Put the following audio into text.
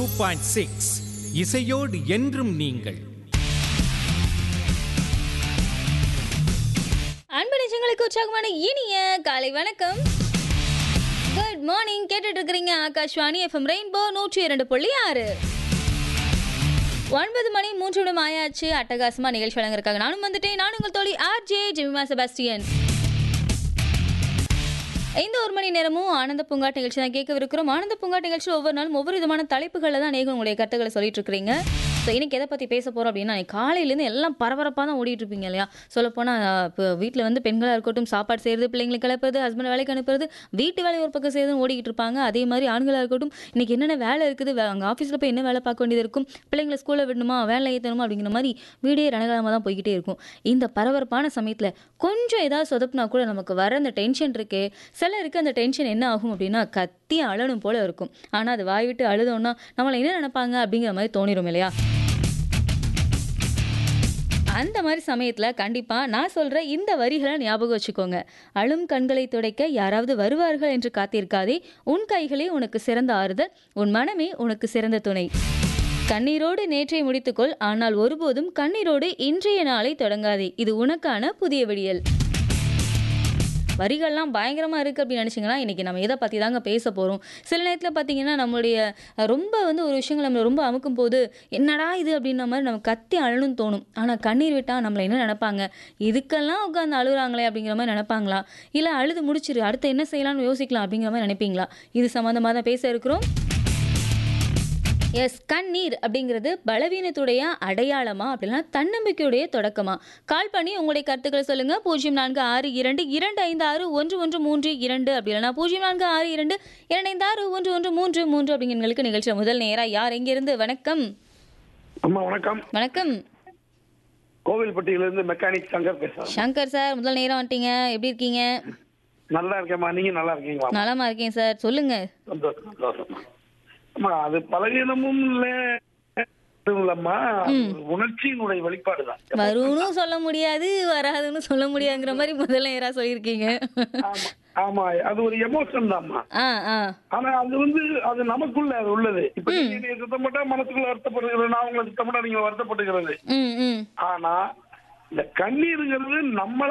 point six இசையோடு என்றும் நீங்கள் அன்பு நிஜங்களுக்கு உற்சாகமான இனிய காலை வணக்கம் குட் மார்னிங் கேட்டுட்டு இருக்கிறீங்க ஆகாஷ்வாணி எஃப்எம் ரெயின்போ நூற்றி இரண்டு புள்ளி ஆறு ஒன்பது மணி மூன்று நிமிடம் ஆயாச்சு அட்டகாசமா நிகழ்ச்சி வழங்குறதுக்காக நானும் வந்துட்டேன் நான் உங்கள் தோழி ஆர்ஜே ஜெமிமா செபாஸ்டியன் இந்த ஒரு மணி நேரமும் ஆனந்த பூங்காட் நிகழ்ச்சி தான் கேட்கவிருக்கிறோம் ஆனந்த பூங்காட் நிகழ்ச்சியில் ஒவ்வொரு நாளும் ஒவ்வொரு விதமான தலைப்புகளில் தான் நீங்கள் உங்களுடைய கருத்துக்களை சொல்லிட்டு இருக்கிறீங்க ஸோ இன்னைக்கு எதை பற்றி பேச போகிறோம் அப்படின்னா காலையிலேருந்து எல்லாம் பரபரப்பாக தான் ஓடிட்டு இருப்பீங்க இல்லையா சொல்லப்போனால் இப்போ வீட்டில் வந்து பெண்களாக இருக்கட்டும் சாப்பாடு செய்கிறது பிள்ளைங்களை கிளப்புறது ஹஸ்பண்ட் வேலைக்கு அனுப்புறது வீட்டு வேலை ஒரு பக்கம் செய்யறது ஓடிக்கிட்டு இருப்பாங்க அதே மாதிரி ஆண்களாக இருக்கட்டும் இன்னைக்கு என்னென்ன வேலை இருக்குது வே- அங்கே ஆஃபீஸில் போய் என்ன வேலை பார்க்க வேண்டியது இருக்கும் பிள்ளைங்களை ஸ்கூலில் விடணுமா வேலை ஏற்றணுமா அப்படிங்கிற மாதிரி வீடே ரணகலமாக தான் போய்கிட்டே இருக்கும் இந்த பரபரப்பான சமயத்தில் கொஞ்சம் ஏதாவது சொதப்புனா கூட நமக்கு வர அந்த டென்ஷன் இருக்கே சிலருக்கு அந்த டென்ஷன் என்ன ஆகும் அப்படின்னா கத்தி அழணும் போல இருக்கும் ஆனால் அது வாய் விட்டு அழுதோன்னா நம்மளை என்ன நினைப்பாங்க அப்படிங்கிற மாதிரி தோணிரும் இல்லையா அந்த மாதிரி சமயத்தில் கண்டிப்பாக நான் சொல்கிற இந்த வரிகளை ஞாபகம் வச்சுக்கோங்க அழும் கண்களை துடைக்க யாராவது வருவார்கள் என்று காத்திருக்காதே உன் கைகளே உனக்கு சிறந்த ஆறுதல் உன் மனமே உனக்கு சிறந்த துணை கண்ணீரோடு நேற்றை முடித்துக்கொள் ஆனால் ஒருபோதும் கண்ணீரோடு இன்றைய நாளை தொடங்காதே இது உனக்கான புதிய விடியல் வரிகள்லாம் பயங்கரமாக இருக்குது அப்படின்னு நினச்சிங்கன்னா இன்றைக்கி நம்ம எதை பற்றி தாங்க பேச போகிறோம் சில நேரத்தில் பார்த்தீங்கன்னா நம்மளுடைய அஹ், ரொம்ப வந்து ஒரு விஷயங்கள் நம்மளை ரொம்ப அமுக்கும் போது என்னடா இது அப்படின்ற மாதிரி நம்ம கத்தி அழணும்னு தோணும் ஆனால் கண்ணீர் விட்டால் நம்மளை என்ன நினைப்பாங்க இதுக்கெல்லாம் உட்காந்து அழுகுறாங்களே அப்படிங்கிற மாதிரி நினைப்பாங்களா இல்லை அழுது முடிச்சிரு அடுத்து என்ன செய்யலாம்னு யோசிக்கலாம் அப்படிங்கிற மாதிரி நினைப்பீங்களா இது சம்மந்தமாக தான் பேச இருக்கிறோம் எஸ் கண்ணீர் அப்படிங்கிறது பலவீனத்துடைய அடையாளமா அப்படின்னா தன்னம்பிக்கையுடைய தொடக்கமா கால் பண்ணி உங்களுடைய கருத்துக்களை சொல்லுங்க பூஜ்ஜியம் நான்கு ஆறு இரண்டு இரண்டு ஐந்து ஆறு ஒன்று ஒன்று மூன்று இரண்டு அப்படி இல்லைனா பூஜ்ஜியம் நான்கு ஆறு இரண்டு இரண்டு ஐந்து ஆறு ஒன்று ஒன்று மூன்று மூன்று அப்படிங்கிறங்களுக்கு நிகழ்ச்சியில் முதல் நேரா யார் எங்கிருந்து வணக்கம் அம்மா வணக்கம் வணக்கம் கோவில்பட்டியிலிருந்து மெக்கானிக் சங்கர் பேசுறேன் சங்கர் சார் முதல் நேரம் வந்துட்டீங்க எப்படி இருக்கீங்க நல்லா இருக்கேம்மா நீங்க நல்லா இருக்கீங்களா நலமா இருக்கேன் சார் சொல்லுங்க சந்தோஷம் சந்தோஷம் அம்மா அது பலவீனமும் இல்ல இதுவும் இல்லம்மா அது உணர்ச்சியினுடைய வெளிப்பாடுதான் வரும்னு சொல்ல முடியாது வராதுன்னு சொல்ல முடியாதுங்கிற மாதிரி முதல் நேரா சொல்லியிருக்கீங்க ஆமா ஆமா அது ஒரு எமோஷன் தான்மா ஆ ஆ ஆனா அது வந்து அது நமக்குள்ள அது உள்ளது இப்ப நீங்க என்னைய சுத்தப்பட்டா மனசுக்குள்ள வருத்தப்படுகிறது நான் உங்களை சுத்தப்பட்டா நீங்க வருத்தப்படுகிறது ம் ம் ஆனா இந்த கண்ணீருங்கிறது நம்ம